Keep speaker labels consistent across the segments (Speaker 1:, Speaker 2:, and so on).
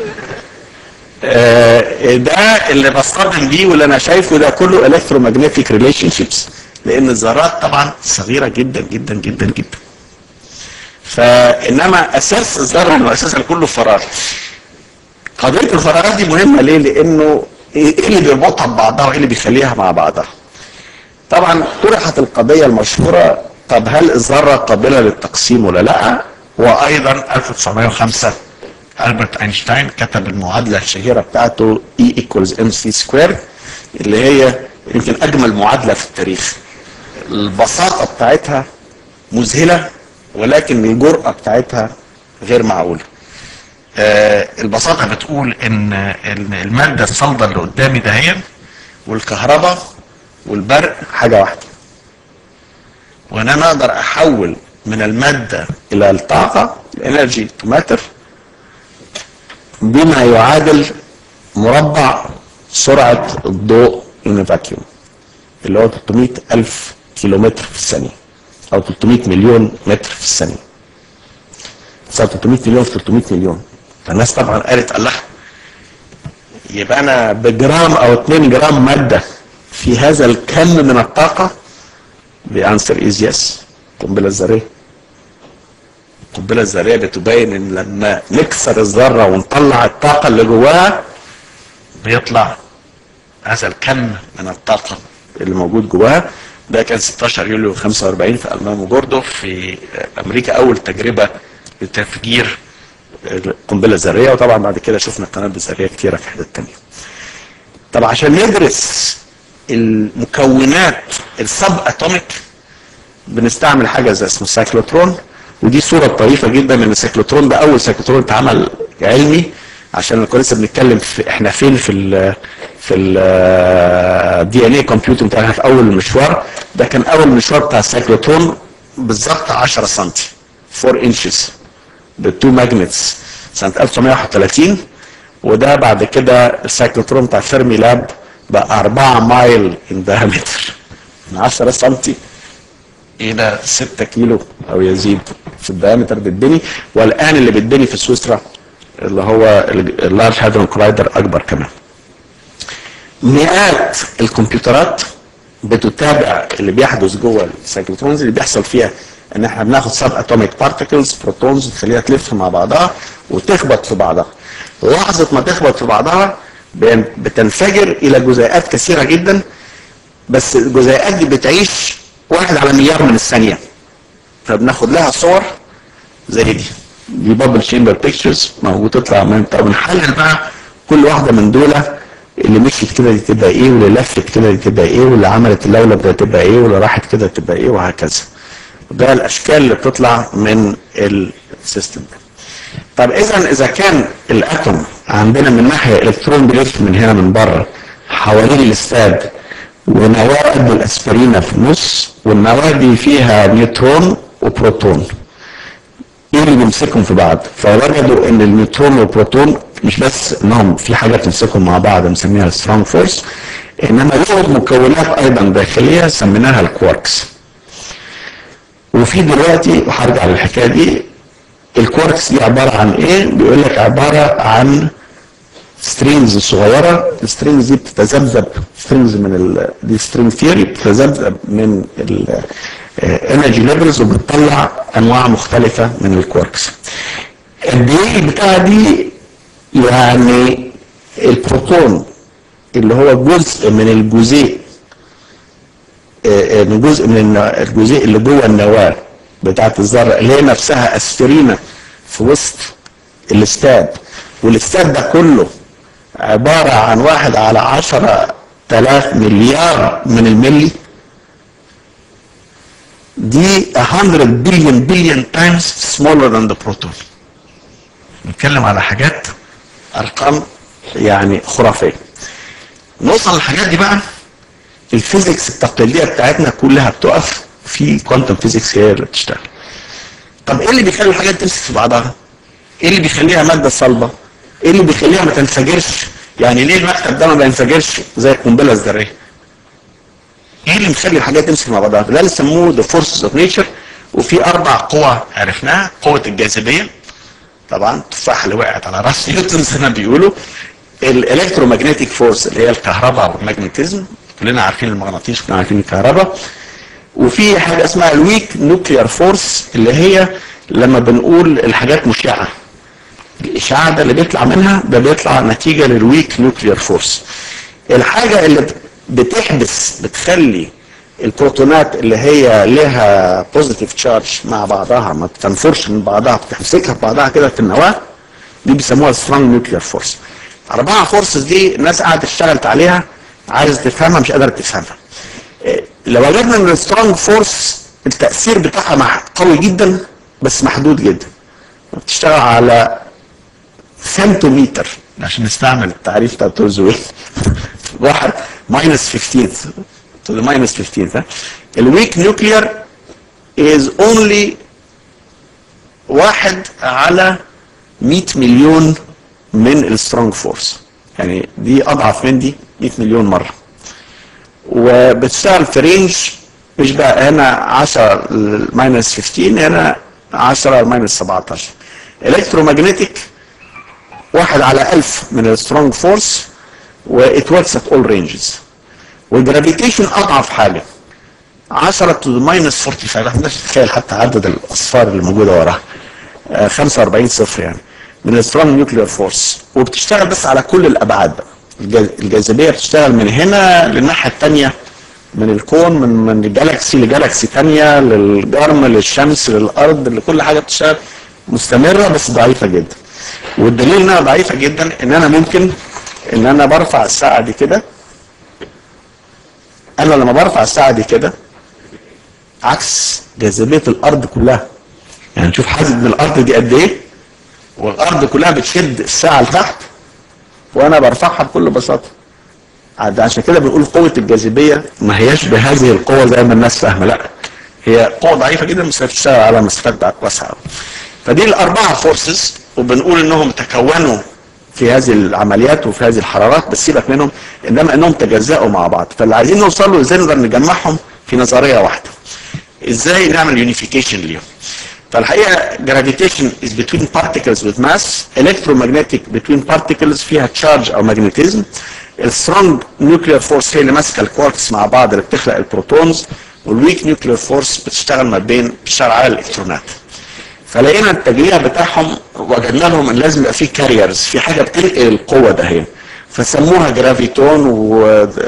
Speaker 1: آه، ده اللي بصطدم بيه واللي انا شايفه ده كله الكترومagnetic ريليشن شيبس لان الذرات طبعا صغيره جدا جدا جدا جدا فانما اساس الذره انه اساسا كله فراغ قضيه الفراغات دي مهمه ليه؟ لانه ايه اللي بيربطها ببعضها وايه اللي بيخليها مع بعضها؟ طبعا طرحت القضيه المشهوره طب هل الذره قابله للتقسيم ولا لا؟ وايضا 1905 البرت اينشتاين كتب المعادله الشهيره بتاعته E equals mc سكوير اللي هي يمكن اجمل معادله في التاريخ. البساطه بتاعتها مذهله ولكن الجرأه بتاعتها غير معقوله. آه البساطه بتقول ان إن الماده الصلبه اللي قدامي دهيا والكهرباء والبرق حاجه واحده. وان انا اقدر احول من الماده الى الطاقه الانرجي تو ماتر بما يعادل مربع سرعه الضوء ان فاكيوم اللي هو 300 الف كيلومتر في الثانيه او 300 مليون متر في الثانيه 300 مليون في 300 مليون فالناس طبعا قالت الله يبقى انا بجرام او 2 جرام ماده في هذا الكم من الطاقه The answer is yes القنبله الذريه القنبله الذريه بتبين ان لما نكسر الذره ونطلع الطاقه اللي جواها بيطلع هذا الكم من الطاقه اللي موجود جواها ده كان 16 يوليو 45 في المام جوردو في امريكا اول تجربه لتفجير القنبله الذريه وطبعا بعد كده شفنا قنابل ذريه كتيره في حتت تانيه. طب عشان ندرس المكونات السب اتوميك بنستعمل حاجه زي اسمه السايكلوترون ودي صوره طريفه جدا ان السايكلوترون ده اول سايكلوترون اتعمل علمي عشان كنا لسه بنتكلم في احنا فين في ال في الدي ان اي كمبيوتر بتاعنا في اول المشوار ده كان اول مشوار بتاع السايكلوترون بالظبط 10 سم 4 انشز بالتو ماجنتس سنه 1931 وده بعد كده السايكلوترون بتاع فيرمي لاب بقى 4 مايل ان دايمتر من 10 سم الى 6 كيلو او يزيد في الدايمتر بيتبني والان اللي بيتبني في سويسرا اللي هو اللارج هادرون كولايدر اكبر كمان مئات الكمبيوترات بتتابع اللي بيحدث جوه السايكلوترونز اللي بيحصل فيها ان احنا بناخد سب اتوميك بارتكلز بروتونز نخليها تلف مع بعضها وتخبط في بعضها لحظه ما تخبط في بعضها بتنفجر الى جزيئات كثيره جدا بس الجزيئات دي بتعيش واحد على مليار من الثانيه فبناخد لها صور زي دي دي بابل شيمبر بيكتشرز موجود تطلع من طب نحلل بقى كل واحده من دول اللي مشيت كده دي تبقى ايه واللي لفت كده دي تبقى ايه واللي عملت اللولب ده تبقى ايه واللي راحت كده تبقى ايه وهكذا ده الاشكال اللي بتطلع من السيستم ده طب اذا اذا كان الاتوم عندنا من ناحيه الكترون بيلف من هنا من بره حوالين الاستاد ونواه قد الاسبرينه في النص والنواه دي فيها نيوترون وبروتون ايه اللي بيمسكهم في بعض فوجدوا ان النيوترون والبروتون مش بس انهم في حاجه تمسكهم مع بعض بنسميها سترونج فورس انما لهم مكونات ايضا داخليه سميناها الكواركس وفي دلوقتي وهرجع للحكايه دي الكواركس دي عباره عن ايه؟ بيقول لك عباره عن سترينجز صغيره السترينجز دي بتتذبذب سترينجز من ال دي سترينج ثيوري بتتذبذب من الانرجي ليفلز وبتطلع انواع مختلفه من الكواركس. قد ايه البتاعه دي يعني البروتون اللي هو جزء من الجزيء من جزء من الجزيء اللي جوه النواه بتاعت الذره اللي هي نفسها اسفرينه في وسط الاستاد والاستاد ده كله عبارة عن واحد على عشرة تلاف مليار من الملي دي 100 بليون بليون تايمز smaller than the proton نتكلم على حاجات ارقام يعني خرافيه نوصل للحاجات دي بقى الفيزيكس التقليديه بتاعتنا كلها بتقف في كوانتم فيزيكس هي اللي بتشتغل طب ايه اللي بيخلي الحاجات تمسك في بعضها ايه اللي بيخليها ماده صلبه ايه اللي بيخليها ما تنفجرش يعني ليه المكتب ده ما بينفجرش زي القنبله الذريه ايه اللي مخلي الحاجات تمسك مع بعضها ده اللي سموه ذا فورسز اوف نيتشر وفي اربع قوى عرفناها قوه الجاذبيه طبعا التفاحه اللي وقعت على راس نيوتن زي ما بيقولوا الالكترومagnetic فورس اللي هي الكهرباء والماجنتيزم كلنا عارفين المغناطيس كلنا عارفين الكهرباء وفي حاجه اسمها الويك نوكليار فورس اللي هي لما بنقول الحاجات مشعه الاشعاع ده اللي بيطلع منها ده بيطلع نتيجه للويك نوكليار فورس الحاجه اللي بتحبس بتخلي البروتونات اللي هي لها بوزيتيف تشارج مع بعضها ما بتنفرش من بعضها بتمسكها في بعضها كده في النواه دي بيسموها سترونج نوكليار فورس أربعة فورسز دي الناس قاعدة اشتغلت عليها عايز تفهمها مش قادرة تفهمها لو وجدنا ان السترونج فورس التأثير بتاعها قوي جدا بس محدود جدا بتشتغل على سنتومتر عشان نستعمل التعريف بتاع توزويل واحد ماينس 15 to the minus 15 ها الويك نيوكلير is only واحد على 100 مليون من السترونج فورس يعني دي اضعف من دي 100 مليون مره وبتشتغل في رينج مش بقى هنا 10 ماينس 15 هنا 10 ماينس 17 الكترومagnetic واحد على 1000 من السترونج فورس وات وركس ات اول رينجز والجرافيتيشن اضعف حاجه 10 تو ماينس 45 احنا نتخيل حتى عدد الاصفار اللي موجوده وراها 45 صفر يعني من السترونج نيوكلير فورس وبتشتغل بس على كل الابعاد بقى الجاذبيه بتشتغل من هنا للناحيه الثانيه من الكون من من جالاكسي لجالاكسي ثانيه للجرم للشمس للارض لكل حاجه بتشتغل مستمره بس ضعيفه جدا والدليل انها ضعيفه جدا ان انا ممكن ان انا برفع الساعه دي كده انا لما برفع الساعه دي كده عكس جاذبيه الارض كلها يعني نشوف حجم الارض دي قد ايه والارض كلها بتشد الساعه لتحت وانا برفعها بكل بساطه عشان كده بنقول قوه الجاذبيه ما هياش بهذه القوه زي ما الناس فاهمه لا هي قوه ضعيفه جدا بس بتشتغل على مسافات واسعه فدي الاربعه فورسز وبنقول انهم تكونوا في هذه العمليات وفي هذه الحرارات بس سيبك منهم انما انهم تجزأوا مع بعض فاللي عايزين نوصل له ازاي نقدر نجمعهم في نظريه واحده ازاي نعمل يونيفيكيشن ليهم فالحقيقه gravitation is between particles with mass electromagnetic between particles فيها charge او magnetism السترونج نيوكلير فورس هي اللي ماسكه الكواركس مع بعض اللي بتخلق البروتونز والويك نيوكلير فورس بتشتغل ما بين بتشتغل على الالكترونات فلقينا التجميع بتاعهم وجدنا لهم ان لازم يبقى في كاريرز في حاجه بتنقل القوه ده هي فسموها جرافيتون و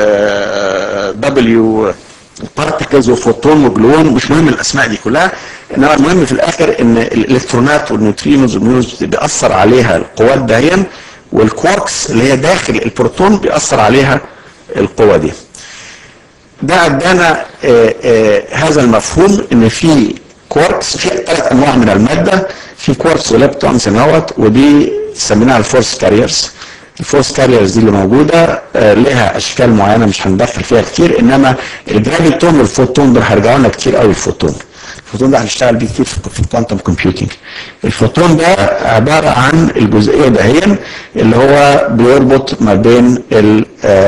Speaker 1: دبليو بارتكلز وفوتون وجلوون مش مهم الاسماء دي كلها انما المهم في الاخر ان الالكترونات والنيوترينوز والنيوز بيأثر عليها القوات دهيا والكواركس اللي هي داخل البروتون بيأثر عليها القوة دي ده ادانا هذا المفهوم ان في كواركس في ثلاث انواع من الماده في كواركس وليبتونز اهوت ودي سميناها الفورس كاريرز الفورس كاريرز دي اللي موجوده آه لها اشكال معينه مش هندخل فيها كتير انما الجرافيتون والفوتون دول هيرجعوا لنا كتير قوي الفوتون الفوتون ده هنشتغل بيه كتير في الكوانتم كومبيوتنج الفوتون ده عباره عن الجزئيه دهيا اللي هو بيربط ما بين ال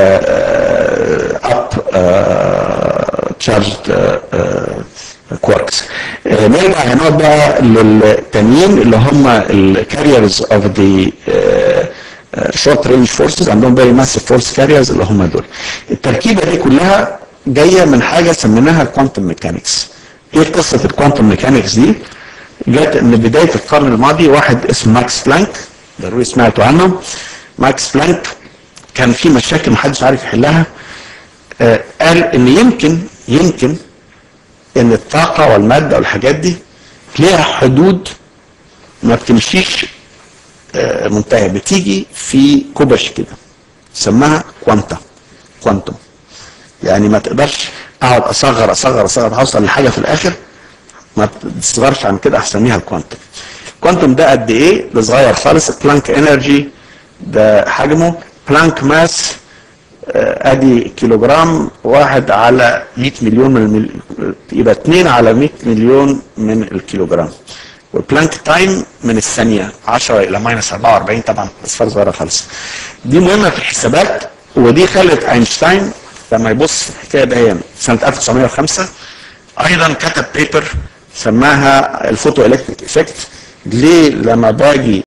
Speaker 1: اب تشارجد كواركس نرجع هنا بقى للتانيين اللي هم الكاريرز اوف ذا شورت رينج فورسز عندهم فيري ماسيف فورس كاريرز اللي هم دول التركيبه دي كلها جايه من حاجه سميناها الكوانتم ميكانكس ايه قصه الكوانتم ميكانكس دي جت من بدايه القرن الماضي واحد اسمه ماكس بلانك ضروري سمعتوا عنه ماكس بلانك كان في مشاكل محدش عارف يحلها آه قال ان يمكن يمكن ان الطاقه والماده والحاجات دي ليها حدود ما بتمشيش آه منتهيه بتيجي في كوبش كده سماها كوانتا كوانتم يعني ما تقدرش اقعد اصغر اصغر اصغر هوصل لحاجه في الاخر ما تصغرش عن كده هسميها الكوانتم الكوانتم ده قد ايه ده صغير خالص بلانك انرجي ده حجمه بلانك ماس ادي كيلوجرام واحد على 100 مليون من المل... يبقى 2 على 100 مليون من الكيلوجرام والبلانك تايم من الثانيه 10 الى ماينس 44 طبعا اصفار صغيره خالص دي مهمه في الحسابات ودي خلت اينشتاين لما يبص في الحكايه دي سنه 1905 ايضا كتب بيبر سماها الفوتو الكتريك افكت ليه لما باجي